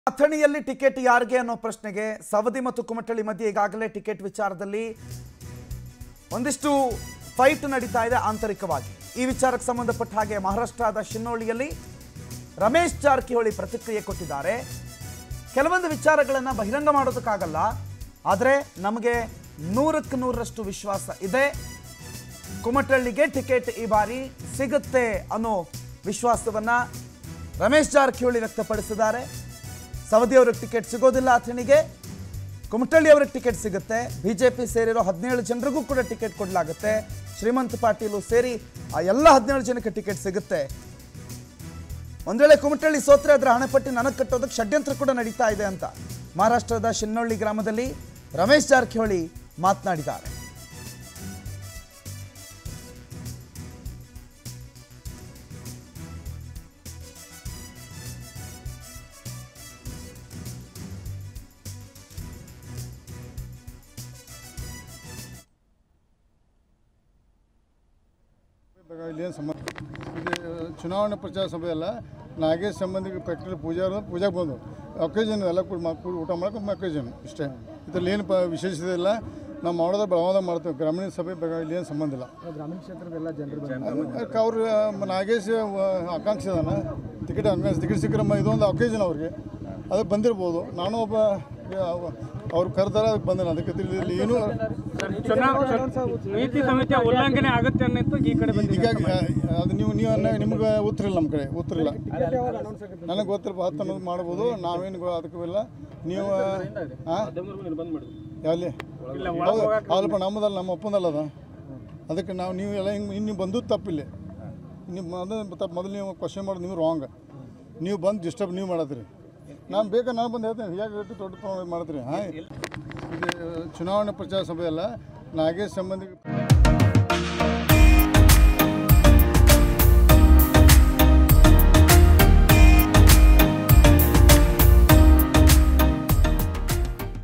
ಅಥಣಿಯಲ್ಲಿ ticket ಯಾರಿಗೆ ಅನ್ನೋ ಪ್ರಶ್ನೆಗೆ ಸವದಿ ಮತ್ತು ಕುಮಟಳ್ಳಿ ಮಧ್ಯೆ ಈಗಾಗಲೇ ಟಿಕೆಟ್ ವಿಚಾರದಲ್ಲಿ ಒಂದಿಷ್ಟು ಫೈಟ್ ನಡೀತಾ ಇದೆ ಆಂತರಿಕವಾಗಿ ಈ ವಿಚಾರಕ್ಕೆ ಸಂಬಂಧಪಟ್ಟ ಹಾಗೆ ಮಹಾರಾಷ್ಟ್ರದ ಶಿನ್ನೋಳಿಯಲ್ಲಿ ರಮೇಶ್ ಜಾರಕಿಹೊಳಿ ಪ್ರತಿಕ್ರಿಯೆ ಕೊಟ್ಟಿದ್ದಾರೆ ಕೆಲವೊಂದು ವಿಚಾರಗಳನ್ನು ಬಹಿರಂಗ ಮಾಡೋದಕ್ಕಾಗಲ್ಲ ಆದರೆ ನಮಗೆ ನೂರಕ್ಕೆ ನೂರರಷ್ಟು ವಿಶ್ವಾಸ ಇದೆ ಕುಮಟಳ್ಳಿಗೆ ಟಿಕೆಟ್ ಈ ಬಾರಿ ಸಿಗುತ್ತೆ ಅನ್ನೋ ವಿಶ್ವಾಸವನ್ನ ರಮೇಶ್ ಜಾರಕಿಹೊಳಿ ವ್ಯಕ್ತಪಡಿಸಿದ್ದಾರೆ ಸವದಿ ಅವ್ರಿಗೆ ಟಿಕೆಟ್ ಸಿಗೋದಿಲ್ಲ ಅಥಣಿಗೆ ಕುಮಟಳ್ಳಿ ಅವ್ರಿಗೆ ಟಿಕೆಟ್ ಸಿಗುತ್ತೆ ಬಿಜೆಪಿ ಸೇರಿರೋ ಹದಿನೇಳು ಜನರಿಗೂ ಕೂಡ ಟಿಕೆಟ್ ಕೊಡಲಾಗುತ್ತೆ ಶ್ರೀಮಂತ್ ಪಾಟೀಲು ಸೇರಿ ಆ ಎಲ್ಲ ಹದಿನೇಳು ಜನಕ್ಕೆ ಟಿಕೆಟ್ ಸಿಗುತ್ತೆ ಒಂದ್ ವೇಳೆ ಕುಮಟಳ್ಳಿ ಸೋತ್ರೆ ಅದರ ಹಣಪಟ್ಟಿ ನನಗೆ ಕಟ್ಟೋದಕ್ಕೆ ಷಡ್ಯಂತ್ರ ಕೂಡ ನಡೀತಾ ಇದೆ ಅಂತ ಮಹಾರಾಷ್ಟ್ರದ ಶಿನ್ನೊಳ್ಳಿ ಗ್ರಾಮದಲ್ಲಿ ರಮೇಶ್ ಜಾರಕಿಹೊಳಿ ಮಾತನಾಡಿದ್ದಾರೆ ಇಲ್ಲೇನು ಸಂಬಂಧ ಇದು ಚುನಾವಣೆ ಪ್ರಚಾರ ಸಭೆ ಅಲ್ಲ ನಾಗೇಶ್ ಸಂಬಂಧಿಕ ಫ್ಯಾಕ್ಟ್ರಿ ಪೂಜಾರು ಪೂಜಾಗೆ ಬಂದು ಒಕೇಜನ್ ಎಲ್ಲ ಕೂಡ ಮಾ- ಕೂಡಿ ಊಟ ಮಾಡೋಕೆ ಒಕೇಜನ್ ಇಷ್ಟೇ ಇದರಲ್ಲಿ ಏನು ಪ ವಿಶೇಷತೆ ಇಲ್ಲ ನಾವು ಮಾಡೋದ್ರೆ ಬೆಳಗಾವದಾಗ ಮಾಡ್ತೇವೆ ಗ್ರಾಮೀಣ ಸಭೆ ಬೇಕಾ ಇಲ್ಲೇನು ಸಂಬಂಧ ಇಲ್ಲ ಗ್ರಾಮೀಣ ಕ್ಷೇತ್ರದ ಎಲ್ಲ ಜನರು ಅದಕ್ಕೆ ಅವ್ರು ನಾಗೇಶ್ ವ- ಆಕಾಂಕ್ಷಿ ಅದಾನ ಟಿಕೆಟ್ ಆಕಾಂಕ್ಷಿ ಟಿಕೆಟ್ ಸಿಕ್ಕರೆ ಮ- ಇದೊಂದು ಒಕೇಜನ್ ಅವ್ರಿಗೆ ಅದಕ್ಕೆ ಬಂದಿರ್ಬೋದು ನಾನು ಒಬ್ಬ ಅವ್ರು ಕರೆದಾರ ಅದಕ್ಕೆ ಬಂದಿಲ್ಲ ಅದಕ್ಕೆ ಇಲ್ಲಿ ಏನು ನೀತಿ ಸಂಹಿತೆ ಉಲ್ಲಂಘನೆ ಆಗುತ್ತೆ ಅನ್ನಿತ್ತು ಈ ಕಡೆ ಬಂದಿದೆ ಹೀಗಾಗಿ ಆ, ಅದು ನೀವು ನೀವು ಅನ್ನ ನಿಮ್ಗೆ ಉತ್ತರ ಇಲ್ಲ ನಮ್ಮ ಕಡೆ ಉತ್ತರ ಇಲ್ಲ ನನಗೆ ಗೊತ್ತಿಲ್ಲ ಹತ್ತು ಅನ್ನೋದು ಮಾಡ್ಬೋದು ನಾವೇನು ಗೊ- ಅದಕ್ಕೂ ಇಲ್ಲ ನೀವು ಹಾಂ ಎಲ್ಲಿ ಹೌದು ಅಲ್ಪ ನಮ್ಮದಲ್ಲ ನಮ್ಮ ಒಪ್ಪಂದಲ್ಲ ಅದ ಅದಕ್ಕೆ ನಾವು ನೀವು ಎಲ್ಲ ಹಿಂಗೆ ಇನ್ನು ಬಂದು ತಪ್ಪಿಲ್ಲ ನೀವು ಮೊದಲು ತಪ್ಪು ಮೊದಲು ನೀವು ಕ್ವಶನ್ ಮಾಡೋದು ನೀವು ರಾಂಗ್ ನೀವು ಬಂದು ಡಿಸ್ಟರ್ಬ್ ನೀವು ಮಾಡತ್ತೀರಿ ನಾನು ಬೇಕಾ ನಾನು ಬಂದು ಹೇಳ್ತೇನೆ ಹೇಗೆ ಹೇಳ್ತೀವಿ ದೊಡ್ಡ ಪ್ರಮಾಣ ಮಾಡ್ತೀರಿ ಹಾಂ ಇದು ಚುನಾವಣೆ ಪ್ರಚಾರ ಸಭೆ ಅಲ್ಲ ನಾಗೇಶ್ ಸಂಬಂಧಿಕ